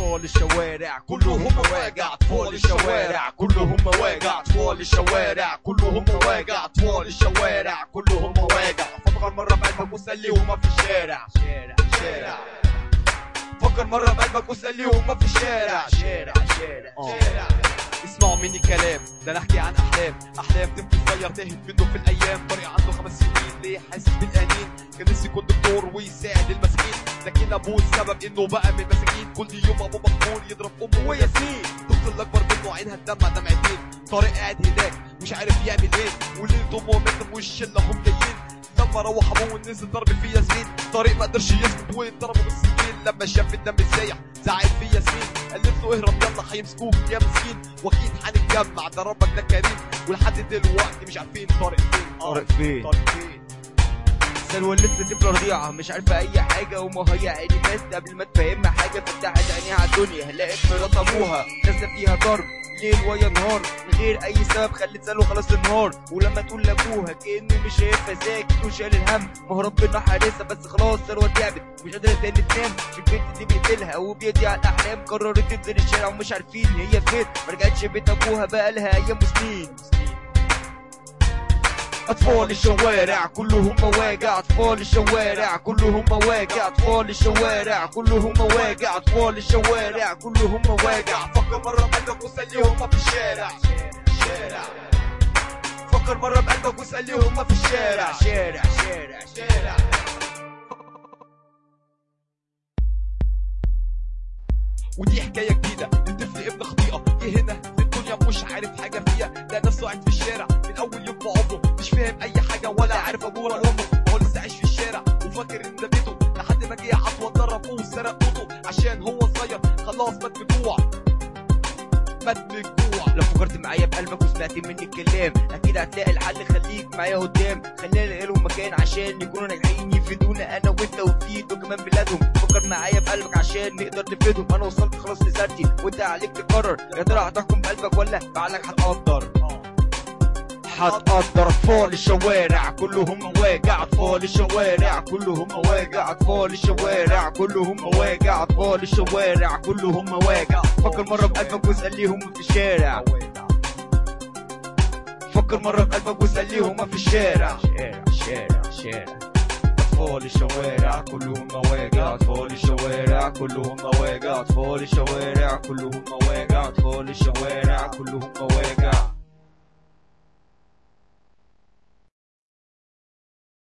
أطفال الشوارع كلهم مواجع أطفال الشوارع كلهم مواجع أطفال الشوارع كلهم مواجع أطفال الشوارع كلهم مواجع فكر مرة بقلبك وسليهم في الشارع شارع شارع فكر مرة بقلبك وسليهم في الشارع شارع شارع شارع اسمعوا مني كلام ده انا احكي عن احلام احلام طفل صغير تاهت منه في الايام طريق عنده خمس سنين ليه حاسس بالانين كان نفسه يكون دكتور ويساعد المساكين لكن ابوه السبب انه بقى من المساكين كل يوم ابوه مقبول يضرب امه وياسين الطفل الاكبر منه عينها تدمع دمعتين طارق قاعد هناك مش عارف يعمل ايه وليلته امه ماتت والشله هم جايين لما روح ابوه نزل ضرب في ياسمين طارق ما قدرش يثبت واتضربوا بالسكين لما شاف الدم السايح زعل في ياسمين قالت له اهرب يلا هيمسكوك يا مسكين واكيد هنتجمع ده ربك ده كريم ولحد دلوقتي مش عارفين طارق فين طارق فين؟ طارق فين سلوى لسه طفلة رضيعة مش عارفة أي حاجة وما هي عيني مات قبل ما تفهمها حاجة فتحت عينيها على الدنيا لقيت مرات أبوها نازلة فيها ضرب ليل ويا نهار من غير أي سبب خلت سلوى خلاص النهار ولما تقول لأبوها كأنه مش شايفها ساكت وشايل الهم ما هو ربنا حارسها بس خلاص سلوى تعبت مش قادرة تاني تنام البنت دي بيقتلها وبيضيع الأحلام قررت تنزل الشارع ومش عارفين هي فين مرجعتش بيت أبوها بقالها أيام وسنين أطفال الشوارع كلهم مواجع أطفال الشوارع كلهم مواجع أطفال الشوارع كلهم مواجع أطفال الشوارع كلهم مواجع فكر مرة بقلبك وسليهم في الشارع شارع فكر مرة بقلبك وسليهم في الشارع شارع شارع شارع ودي حكاية جديدة لطفل ابن خطيئة جه هنا في الدنيا مش عارف حاجة فيها لا نفسه قاعد في الشارع من أول يوم في عمره مش فاهم أي حاجة ولا عارف أبوه ولا أمه هو لسه عايش في الشارع وفاكر إن ده بيته لحد ما جه عطوة ضرب أبوه وسرق قوته عشان هو صغير خلاص مات من الجوع مات من الجوع لو فكرت معايا بقلبك وسمعت مني الكلام اكيد هتلاقي الحل خليك معايا قدام خلينا نلاقي لهم مكان عشان يكونوا ناجحين يفيدونا انا وانت وفيد وكمان بلادهم فكر معايا بقلبك عشان نقدر نفيدهم انا وصلت خلاص لسرتي وانت عليك تقرر يا ترى هتحكم بقلبك ولا بعقلك هتقدر هتقدر اطفال الشوارع كلهم مواجع اطفال الشوارع كلهم مواجع اطفال الشوارع كلهم مواجع اطفال الشوارع كلهم مواجع فكر مره بقلبك واساليهم في الشارع فكر مره بقلبك واساليهم في الشارع شارع شارع شارع أطفال الشوارع كلهم مواجع أطفال الشوارع كلهم مواجع أطفال الشوارع كلهم مواجع أطفال الشوارع كلهم مواجع